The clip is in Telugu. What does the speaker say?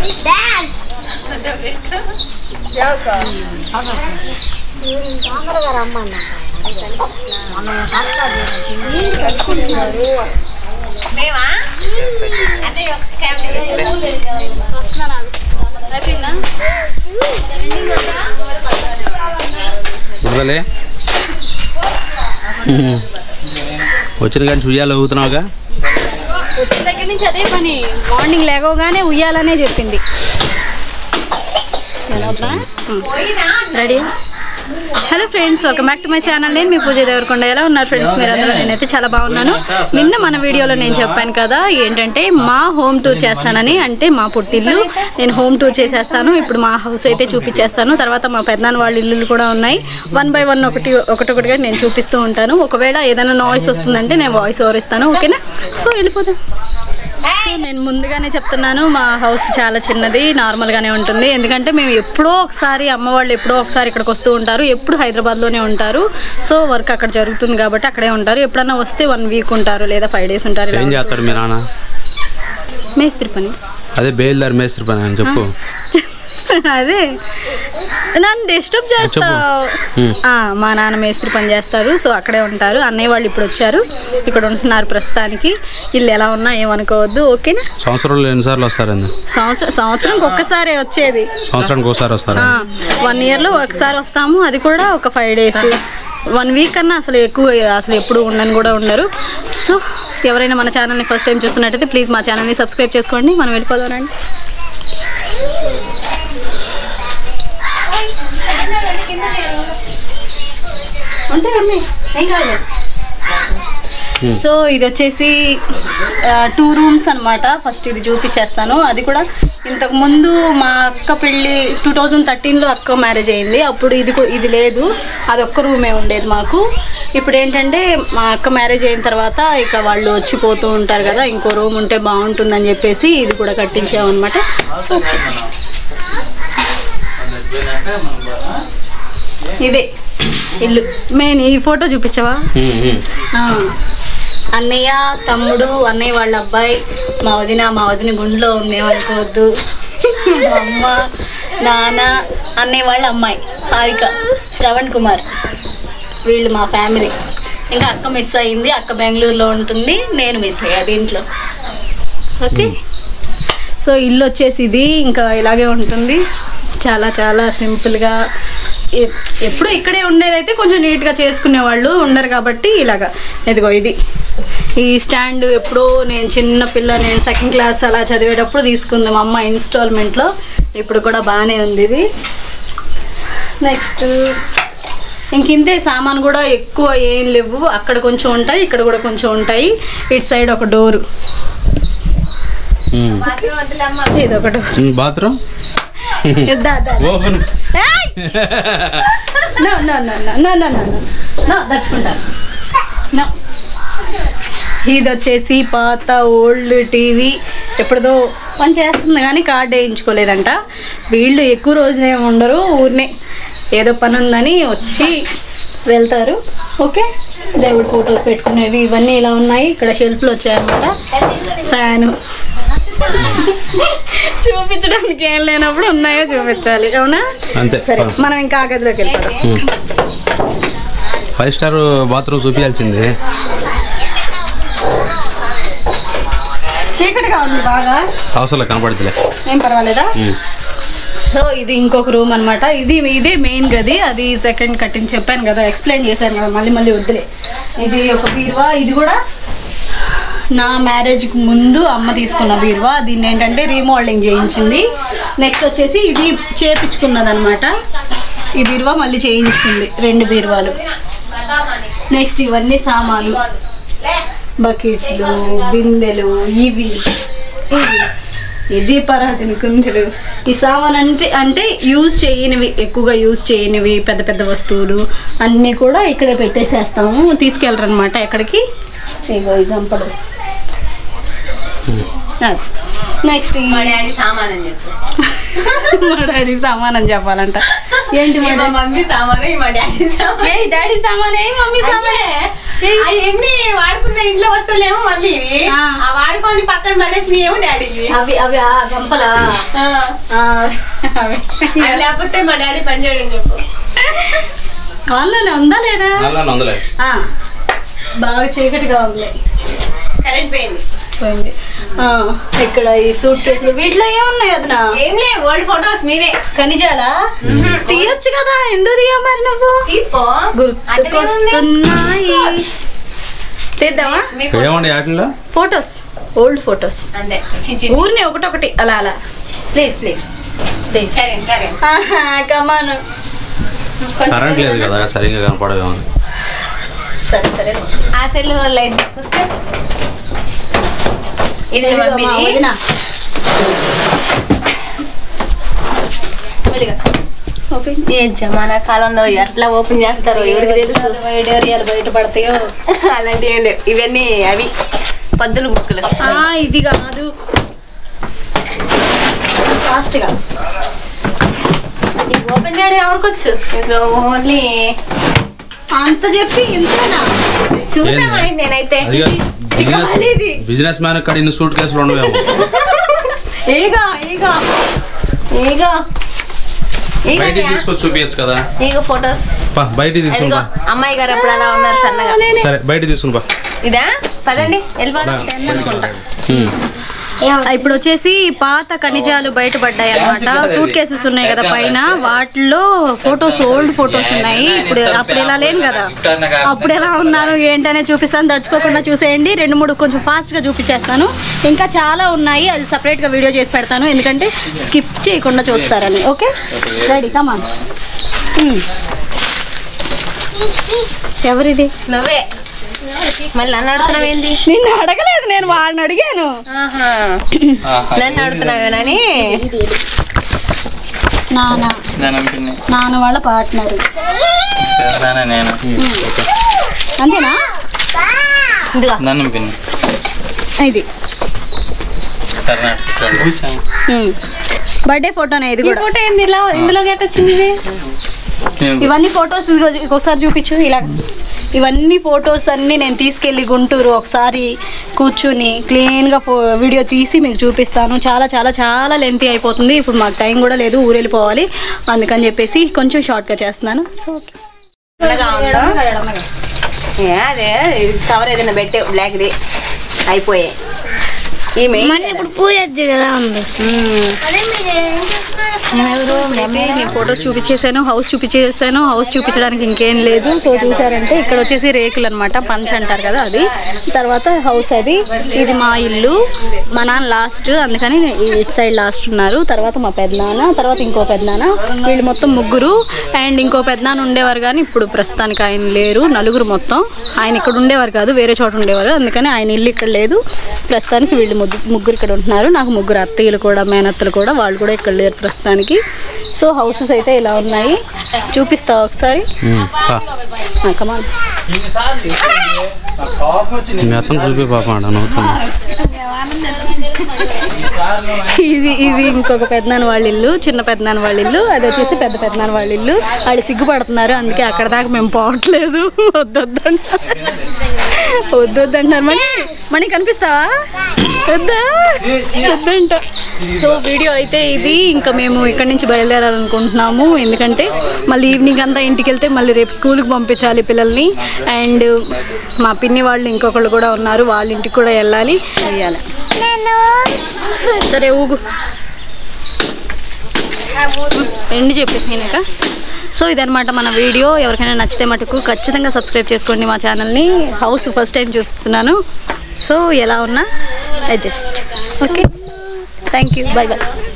ఇవ్వలే వచ్చిన కానీ ఉయ్యాలు ఊగుతున్నావుగా వచ్చిన దగ్గర నుంచి అదే పని మార్నింగ్ లేవగానే ఉయ్యాలనే చెప్పింది ready hello friends welcome back to my channel నేను మీ పూజ దేవరకొండ ఎలా ఉన్నారు ఫ్రెండ్స్ మీరందరూ నేనైతే చాలా బాగున్నాను నిన్న మన వీడియోలో నేను చెప్పాను కదా ఏంటంటే మా హోమ్ టూర్ చేస్తానని అంటే మా పుట్టిల్లు నేను హోమ్ టూర్ చేసేస్తాను ఇప్పుడు మా హౌస్ అయితే చూపించేస్తాను తర్వాత మా పెద్దనాన్న వాళ్ళ ఇల్లులు కూడా ఉన్నాయి వన్ బై వన్ ఒకటి ఒకటొకటిగా నేను చూపిస్తూ ఉంటాను ఒకవేళ ఏదైనా నాయిస్ వస్తుందంటే నేను వాయిస్ ఓవర్ ఇస్తాను ఓకేనా సో వెళ్ళిపోదాం సో నేను ముందుగానే చెప్తున్నాను మా హౌస్ చాలా చిన్నది నార్మల్గానే ఉంటుంది ఎందుకంటే మేము ఎప్పుడో ఒకసారి అమ్మ వాళ్ళు ఎప్పుడో ఒకసారి ఇక్కడికి వస్తూ ఉంటారు ఎప్పుడు హైదరాబాద్లోనే ఉంటారు సో వర్క్ అక్కడ జరుగుతుంది కాబట్టి అక్కడే ఉంటారు ఎప్పుడన్నా వస్తే వన్ వీక్ ఉంటారు లేదా ఫైవ్ డేస్ ఉంటారు ఇలా ఏం చేస్తాడు మీ నాన్న మేస్త్రి పని అదే బేల్దారి మేస్త్రి పని అని చెప్పు అదే నన్ను డిస్టర్బ్ చేస్తా Hmm. ఆ, మా నాన్న మేస్త్రి పని చేస్తారు సో అక్కడే ఉంటారు అన్నయ్య వాళ్ళు ఇప్పుడు వచ్చారు ఇక్కడ ఉంటున్నారు ప్రస్తుతానికి ఇల్లు ఎలా ఉన్నా ఏమనుకోవద్దు ఓకేనా సంవత్సరంలో ఎన్నిసార్లు వస్తారండి సంవత్సరం సంవత్సరంకి ఒక్కసారే వచ్చేది సంవత్సరానికి ఒకసారి వస్తారా వన్ ఇయర్లో ఒకసారి వస్తాము అది కూడా ఒక ఫైవ్ డేస్ వన్ వీక్ కన్నా అసలు ఎక్కువ అసలు ఎప్పుడు ఉండని కూడా ఉండరు సో ఎవరైనా మన ఛానల్ని ఫస్ట్ టైం చూస్తున్నట్టయితే ప్లీజ్ మా ఛానల్ని సబ్స్క్రైబ్ చేసుకోండి మనం వెళ్ళిపోదామండి సో ఇది వచ్చేసి టూ రూమ్స్ అన్నమాట ఫస్ట్ ఇది చూపించేస్తాను అది కూడా ఇంతకు ముందు మా అక్క పెళ్ళి టూ థౌజండ్ థర్టీన్లో అక్క మ్యారేజ్ అయింది అప్పుడు ఇది కూ- ఇది లేదు అది ఒక్క రూమే ఉండేది మాకు ఇప్పుడు ఏంటంటే మా అక్క మ్యారేజ్ అయిన తర్వాత ఇక వాళ్ళు వచ్చిపోతూ ఉంటారు కదా ఇంకో రూమ్ ఉంటే బాగుంటుందని చెప్పేసి ఇది కూడా కట్టించామన్నమాట సో వచ్చేసి ఇదే ఇల్లు మెయిన్ ఈ ఫోటో చూపించవా ఆ. అన్నయ్య తమ్ముడు అన్నయ్య వాళ్ళ అబ్బాయి మా వదిన మా వదిన గుండెలో ఉందేమనుకోవద్దు మా అమ్మ నాన్న అన్నయ్య వాళ్ళ అమ్మాయి హారిక శ్రవణ్ కుమార్ వీళ్ళు మా ఫ్యామిలీ ఇంకా అక్క మిస్ అయింది అక్క బెంగళూరులో ఉంటుంది నేను మిస్ అయ్యా దీంట్లో ఓకే సో ఇల్లు వచ్చేసి ఇది ఇంకా ఇలాగే ఉంటుంది చాలా చాలా సింపుల్గా ఎ- ఎప్పుడు ఇక్కడే ఉండేదైతే కొంచెం నీట్గా చేసుకునే వాళ్ళు ఉండరు కాబట్టి ఇలాగా ఇదిగో ఇది ఈ స్టాండ్ ఎప్పుడో నేను చిన్న పిల్ల నేను సెకండ్ క్లాస్ అలా చదివేటప్పుడు తీసుకుంది మా అమ్మ ఇన్స్టాల్మెంట్లో ఇప్పుడు కూడా బాగానే ఉంది ఇది నెక్స్ట్ ఇంకింతే సామాన్ కూడా ఎక్కువ ఏం లేవు అక్కడ కొంచెం ఉంటాయి ఇక్కడ కూడా కొంచెం ఉంటాయి ఇటు సైడ్ ఒక డోరు ఇది ఒక డోర్ బాత్రూమ్ దా, దా, దా. ఓపెన్ ఏయ్! No, no, no, no, no, no, no, no. No, దచ్చుకుంటాను No. ఇది వచ్చేసి పాత ఓల్డ్ టీవీ ఎప్పుడుదో పని చేస్తుంది కానీ కార్డు వేయించుకోలేదంట వీళ్ళు ఎక్కువ రోజులు ఏమి ఉండరు ఊరినే ఏదో పని ఉందని వచ్చి వెళ్తారు ఓకే దేవుడు ఫొటోస్ పెట్టుకునేవి ఇవన్నీ ఇలా ఉన్నాయి ఇక్కడ షెల్ఫ్లు వచ్చాయన్నమాట ఫ్యాను చూపించడానికి ఏం లేనప్పుడు ఉన్నాయో చూపించాలి అవునా అంతే సరే మనం ఇంకా ఆ గదిలోకి వెళ్ళిపోదాం ఫైవ్ స్టార్ బాత్రూమ్ చూపించాల్సింది చీకటిగా ఉంది బాగా అవసరం కనపడుతులే ఏం పర్వాలేదా సో ఇది ఇంకొక రూమ్ అన్నమాట ఇది ఇదే మెయిన్ గది అది సెకండ్ కట్టింగ్ చెప్పాను కదా ఎక్స్ప్లెయిన్ చేశాను కదా మళ్ళీ మళ్ళీ వద్దులే ఇది ఒక బీరువా ఇది కూడా నా మ్యారేజ్కి ముందు అమ్మ తీసుకున్న బీరువా దీన్ని ఏంటంటే రీమోల్డింగ్ చేయించింది నెక్స్ట్ వచ్చేసి ఇది చేపించుకున్నది అనమాట ఈ బీరువా మళ్ళీ చేయించుకుంది రెండు బీరువాలు నెక్స్ట్ ఇవన్నీ సామాన్లు బకెట్లు బిందెలు ఇవి ఇవి ఇది పరాజన కుందరు ఈ సామాన్ అంటే అంటే యూజ్ చేయనివి ఎక్కువగా యూజ్ చేయనివి పెద్ద పెద్ద వస్తువులు అన్నీ కూడా ఇక్కడే పెట్టేసేస్తాము తీసుకెళ్ళరు అనమాట ఎక్కడికి ఇగో ఇది గంపడు నెక్స్ట్ మా డాడీ సామాన్ అని చెప్పు మా డాడీ సామాన్ అని చెప్పాలంట ఏంటి మా మా డాడీ మమ్మీ సామాను ఈ మా డాడీ సామాన్ ఏ డాడీ సామాన్ ఏ మమ్మీ సామానే అవన్నీ వాడుకున్న ఇంట్లో వస్తువులేమో మమ్మీ ఆ. ఆ వాడుకొని పక్కన పడేసి ఏమో డాడీ అవి అవి ఆ గంపలా ఆ, అవి. లేకపోతే మా డాడీ పని చేయడం చెప్పు వాళ్ళనే ఉందా లేదా నల్ల వందలే ఆ, బాగా చీకటిగా ఉంది కరెంట్ పోయింది పోయింది ఆ, ఇక్కడ ఈ సూట్ కేసులు వీటిలో ఏమున్నాయి అదనా ఏం లే ఓల్డ్ ఫొటోస్ మీవే ఖనిజాలా తీయొచ్చు కదా ఎందుకు తీయ మరి నువ్వు తీసుకో గుర్తుకొస్తున్నాయి తీద్దామా మీ photo- ఏమండి వాటిల్లో ఫొటోస్ ఓల్డ్ ఫొటోస్ అంతే చిచి ఊరిని ఒకటొకటి అలా అలా please please please current current come on current లేదు కదా సరిగ్గా కనపడదు సరే సరే ఆ సెల్ లైట్ వస్తే ఇది ఇదిగో మా మమ్మీది వదిన. మెల్లిగా. ఓపెన్ ఏ జమానా కాలంలో ఎట్లా ఓపెన్ చేస్తారో ఎవరికి తెలుసు వైడ్ ఏరియాలు బయట పడతాయో అలాంటివి ఏం లేవు ఇవన్నీ అవి పద్దులు బుక్కులు ఆ, ఇది కాదు ఫాస్ట్గా ఓపెన్ చేయడం ఎవరికొచ్చు ఓన్లీ అంత చెప్పి ఇంతేనా చూసామా నేనైతే అది బిజినెస్ బిజినెస్ మ్యాన్ ఇక్కడ ఇన్ని సూట్ కేసులు ఉండవేమో ఈగో ఈగో ఈగో బయటికి తీసుకొచ్చి చూపించచ్చు కదా ఈగో ఫొటోస్ పా బయటికి తీసుకుని ఇదిగో పా అమ్మాయి గారు అప్పుడు అలా ఉన్నారు సన్నగా సరే బయటికి తీసుకుని పా ఇదా పదండి వెళ్ళిపోదాం ఉమ్. ఇప్పుడు వచ్చేసి పాత ఖనిజాలు బయటపడ్డాయి అనమాట సూట్ కేసెస్ ఉన్నాయి కదా పైన వాటిలో ఫొటోస్ ఓల్డ్ ఫొటోస్ ఉన్నాయి ఇప్పుడు అప్పుడు ఇలా లేను కదా అప్పుడు ఎలా ఉన్నాను ఏంటనే చూపిస్తాను దడుచుకోకుండా చూసేయండి రెండు మూడు కొంచెం ఫాస్ట్గా చూపించేస్తాను ఇంకా చాలా ఉన్నాయి అది సపరేట్గా వీడియో చేసి పెడతాను ఎందుకంటే స్కిప్ చేయకుండా చూస్తారని ఓకే రెడీ కమాన్ ఎవరిది నువ్వే మళ్ళీ నన్ను అడుగుతున్నావు ఏంది నిన్ను అడగలేదు నేను వాళ్ళని అడిగాను ఆహా. నన్ను అడుగుతున్నావేనని నాన్న ధనం పిన్ని నాన్న వాళ్ళ పార్ట్నర్ పెద్దనాన్న నేను అంతేనా ఇదిగా ధనం పిన్ని ఇది కర్ణాటక బర్త్డే ఫోటోనే ఇది ఈ కూడా ఫోటో ఏంది ఇలా ఇందులో గట్ట వచ్చింది ఇది? ఇవన్నీ ఫొటోస్ ఇదిగో ఒకసారి చూపించు ఇలా ఇవన్నీ ఫొటోస్ అన్నీ నేను తీసుకెళ్ళి గుంటూరు ఒకసారి కూర్చుని క్లీన్గా ఫో వీడియో తీసి మీకు చూపిస్తాను చాలా చాలా చాలా లెంతీ అయిపోతుంది ఇప్పుడు మాకు టైం కూడా లేదు ఊరు వెళ్ళిపోవాలి అందుకని చెప్పేసి కొంచెం షార్ట్గా చేస్తున్నాను సో ఉండగా ఉందా? ఏ, అదే కవర్ ఏదైనా పెట్టే బ్లాక్ది అయిపోయాయి ఈమె ఇప్పుడు పూజ కదా ఉంది నేను ఫొటోస్ చూపించేసాను హౌస్ చూపించేసాను హౌస్ చూపించడానికి ఇంకేం లేదు సో చూసారంటే ఇక్కడ వచ్చేసి రేకులు అనమాట పంచ్ అంటారు కదా అది తర్వాత హౌస్ అది ఇది మా ఇల్లు మా నాన్న లాస్ట్ అందుకని ఈ ఇటు సైడ్ లాస్ట్ ఉన్నారు తర్వాత మా పెద్దనాన్న తర్వాత ఇంకో పెద్దనాన్న వీళ్ళు మొత్తం ముగ్గురు అండ్ ఇంకో పెద్దనాన్న ఉండేవారు కానీ ఇప్పుడు ప్రస్తుతానికి ఆయన లేరు నలుగురు మొత్తం ఆయన ఇక్కడ ఉండేవారు కాదు వేరే చోట ఉండేవారు అందుకని ఆయన ఇల్లు ఇక్కడ లేదు ప్రస్తుతానికి వీళ్ళు ముగ్గు- ముగ్గురు ఇక్కడ ఉంటున్నారు నాకు ముగ్గురు అత్తయ్యలు కూడా మేనత్తలు కూడా వాళ్ళు కూడా ఇక్కడ లేరు ప్రస్తుతానికి సో హౌసెస్ అయితే ఇలా ఉన్నాయి చూపిస్తావు ఒకసారి ఉమ్, పా కమాన్ మీ అతను చూపి పాప ఆడ నవ్వుతుంది ఇది ఇది ఇంకొక పెద్దనాన్న వాళ్ళ ఇల్లు చిన్న పెద్దనాన్న వాళ్ళ ఇల్లు అది వచ్చేసి పెద్ద పెద్దనాన్న వాళ్ళ ఇల్లు వాళ్ళు సిగ్గుపడుతున్నారు అందుకే అక్కడ దాకా మేము పోవట్లేదు వద్దొద్దంట వద్దొద్దంటున్నారు మణి మణి కనిపిస్తావా వద్దా వద్దంట సో వీడియో అయితే ఇది ఇంకా మేము ఇక్కడి నుంచి బయలుదేరాలనుకుంటున్నాము ఎందుకంటే మళ్ళీ ఈవినింగ్ అంతా ఇంటికి వెళ్తే మళ్ళీ రేపు స్కూల్కి పంపించాలి పిల్లల్ని అండ్ మా పిన్ని వాళ్ళు ఇంకొకళ్ళు కూడా ఉన్నారు వాళ్ళ ఇంటికి కూడా వెళ్ళాలి వెయ్యాలి సరే ఊగు ఎండి చెప్పేసినాక సో ఇదనమాట మన వీడియో ఎవరికైనా నచ్చితే మటుకు ఖచ్చితంగా సబ్స్క్రైబ్ చేసుకోండి మా ఛానల్ని హౌస్ ఫస్ట్ టైం చూస్తున్నాను సో ఎలా ఉన్నా adjust okay thank you bye bye